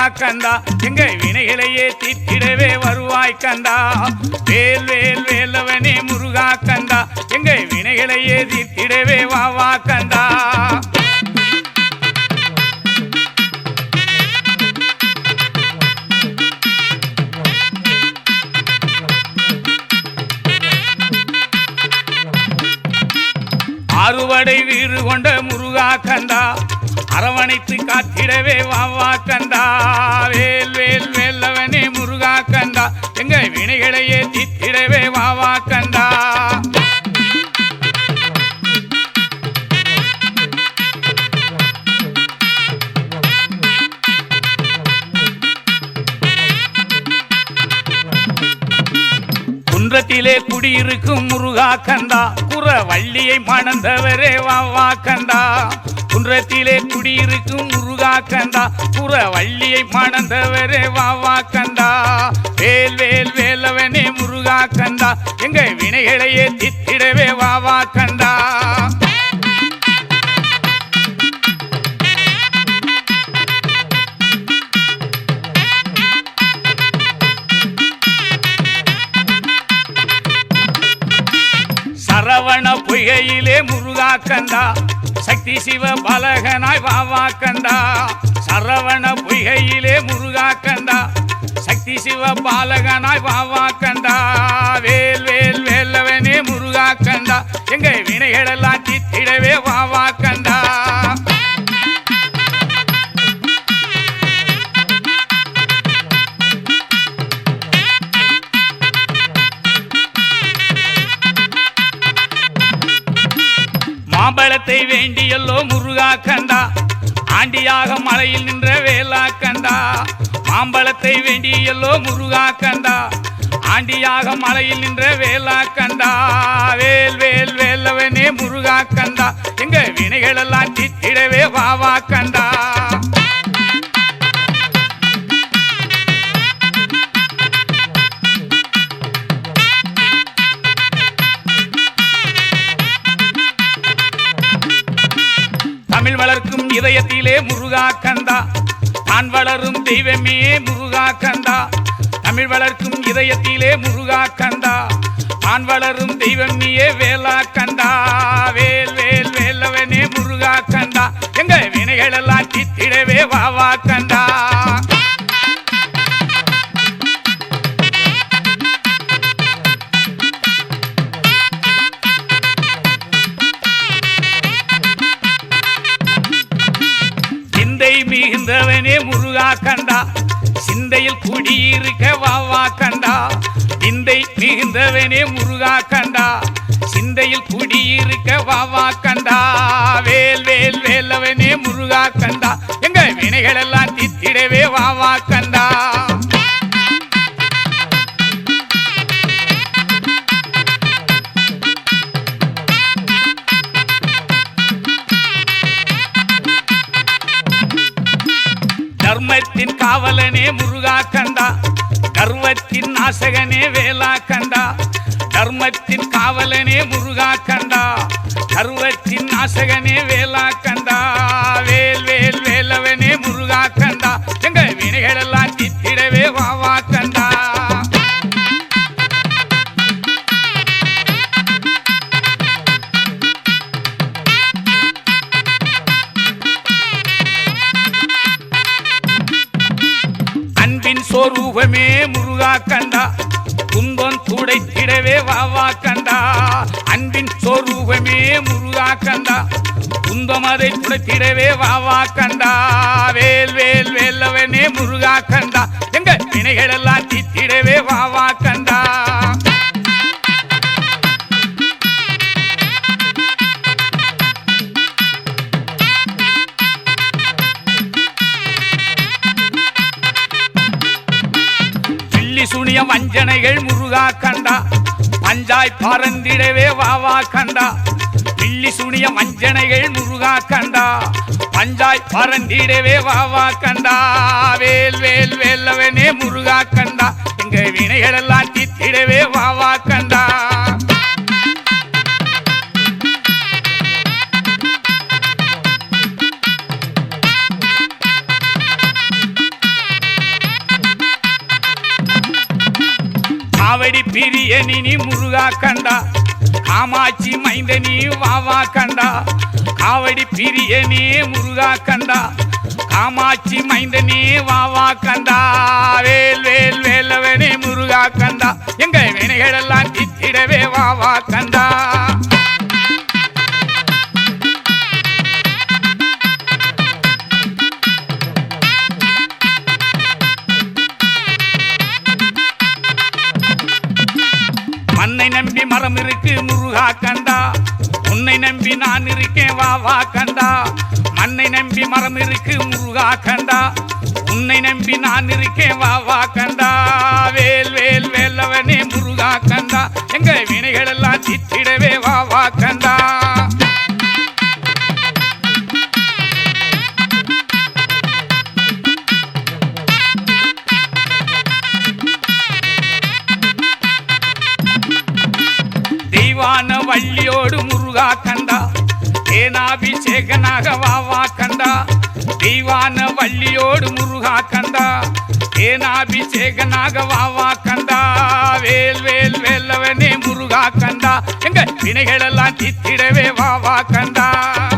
கந்தா எங்க வினைகளையே தீர்த்திடவே வருவாய் கந்தா வேல் வேல் வேலவனே முருகா கந்தா எங்க வினைகளையே தீர்த்திடவே வா வா கந்தா அறுவடை வீறு கொண்ட முருகா கந்தா அரவணைத்து காத்திடவே வா வா கந்தா வேல் வேல் வேல்லவனே முருகா கந்தா எங்க வினைகளையே தீத்திடவே வா வா கந்தா குன்றத்திலே குடியிருக்கும் முருகா கந்தா குற வள்ளியை மணந்தவரே வா வா கந்தா குன்றத்திலே குடியிருக்கும் முருகா கந்தா குற வள்ளியை மணந்தவரே வா வா கந்தா வேல் வேல் வேலவனே முருகா கந்தா எங்க வினைகளையே தித்திடவே வா வா கந்தா சரவண பொய்கையிலே முருகா கந்தா சக்தி சிவ பலகனாய் வாவா கந்தா சரவண பொய்கையிலே முருகா கந்தா சக்தி சிவ பாலகனாய் வாவா கந்தா வேல் வேல் வேலவனே முருகா கந்தா எங்க வினைகளெல்லாம் தித்திடவே வாவா கந்தா மாம்பழத்தை வேண்டியல்லோ முருகா கண்டா ஆண்டியாக மலையில் நின்ற வேலா கண்டா மாம்பழத்தை வேண்டியல்லோ முருகா கண்டா ஆண்டியாக மலையில் நின்ற வேலா கண்டா வேல் வேல் வேலவனே முருகா கண்டா எங்க வினைகளெல்லாம் தித்திடவே வாவா கண்டா தமிழ் வளர்க்கும் இதயத்திலே முருகா கந்தா தான் வளரும் தெய்வமே முருகா கந்தா தமிழ் வளர்க்கும் இதயத்திலே முருகா கந்தா தான் வளரும் தெய்வம் நீயே வேலா கந்தா வேல் வேல் வேலவனே முருகா கந்தா எங்க வினைகளெல்லாம் தித்திடவே வாவா கந்தா சிந்தை மிகுந்தவனே முருகா கண்டா சிந்தையில் குடியிருக்க வாவா கண்டா சிந்தை மிகுந்தவனே முருகா கண்டா சிந்தையில் குடியிருக்க வாவா கண்டா வேல் வேல் வேலவனே முருகா கண்டா எங்க வினைகளெல்லாம் தித்திடவே வாவா கண்டா தர்மத்தின் காவலனே முருகா கண்டா கர்வத்தின் நாசகனே வேலா கண்டா தர்மத்தின் காவலனே முருகா கண்டா கர்வத்தின் நாசகனே வேலா கண்டா வேல் வேல் வேலவனே முருகா கண்டா எங்க வினைகளெல்லாம் தித்திடவே வாவா கண்டா அன்பின் சொரூபமே முருகா கண்டா துன்பம் துடைத்திடவே வாவா கண்டா அன்பின் சொரூபமே முருகா கண்டா துன்பம் அதை துடைத்திடவே வாவா கண்டா வேல் வேல் வேலவனே முருகா கண்டா எங்க வினைகளெல்லாம் தித்திடவே வாவா கண்டா பில்லி சுனிய வஞ்சனைகள் முருகா கண்டா பஞ்சாய் பறந்திடவே வாவா கண்டா பில்லி சுனிய வஞ்சனைகள் முருகா கண்டா பஞ்சாய் பறந்திடவே வாவா கண்டா வேல் வேல் வேலவனே முருகா கண்டா எங்க வினைகளெல்லாம் தித்திடவே வாவா கண்டா காவடி பிரியனி முருகா கண்டா காமாட்சி மைந்தனி வாவா கண்டா காவடி பிரியனே முருகா கண்டா காமாட்சி மைந்தனே வாவா கண்டா வேல் வேல் வேலவனே முருகா கண்டா எங்க வினைகளெல்லாம் தித்திடவே வாவா கண்டா மண்ணை நம்பி மரம் இருக்கு முருகா கண்டா உன்னை நம்பி நான் இருக்கேன் வா வா கண்டா மண்ணை நம்பி மரம் இருக்கு முருகா கண்டா உன்னை நம்பி நான் இருக்கேன் வா வா கண்டா வேல் வேல் வேலவனே முருகா கண்டா எங்க வினைகள் எல்லாம் தித்திடவே வா வா கண்டா தெய்வான வள்ளியோடு முருகா கண்டா தேனாபிஷேகனாக வாவா கண்டா தெய்வான வள்ளியோடு முருகா கண்டா தேனாபிஷேகனாக வாவா கண்டா வேல் வேல் வேலவனே முருகா கண்டா எங்க வினைகளெல்லாம் தித்திடவே வாவா கண்டா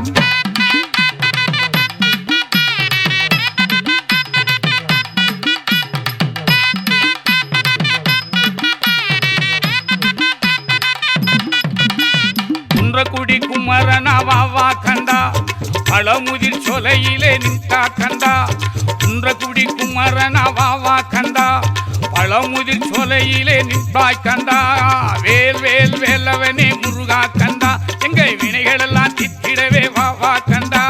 குன்றக்குடி குமரனா வாவா கண்டா பழமுதிர் சொலையிலே நின்றா கண்டா குன்றக்குடி குமரனா வாவா கண்டா பழமுதிர் சொலையிலே நின்றாய் கண்டா வேல் வேல் வேலவனே முருகா கண்டா எங்க வினைகளெல்லாம் தித்திடவே வாவா கண்டா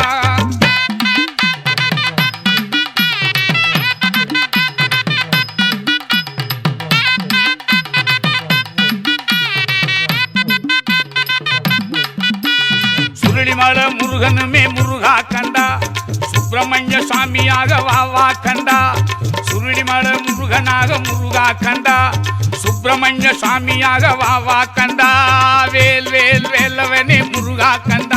சுருளிமல முருகனுமே முருகா கண்டா சுப்பிரமணிய சுவாமியாக வாவா கண்டா சுருளிமல முருகனாக முருகா கண்டா சுப்பிரமணிய சுவாமியாக வாவா கண்டா வேல் வேல் வேலவனே முருகா கண்டா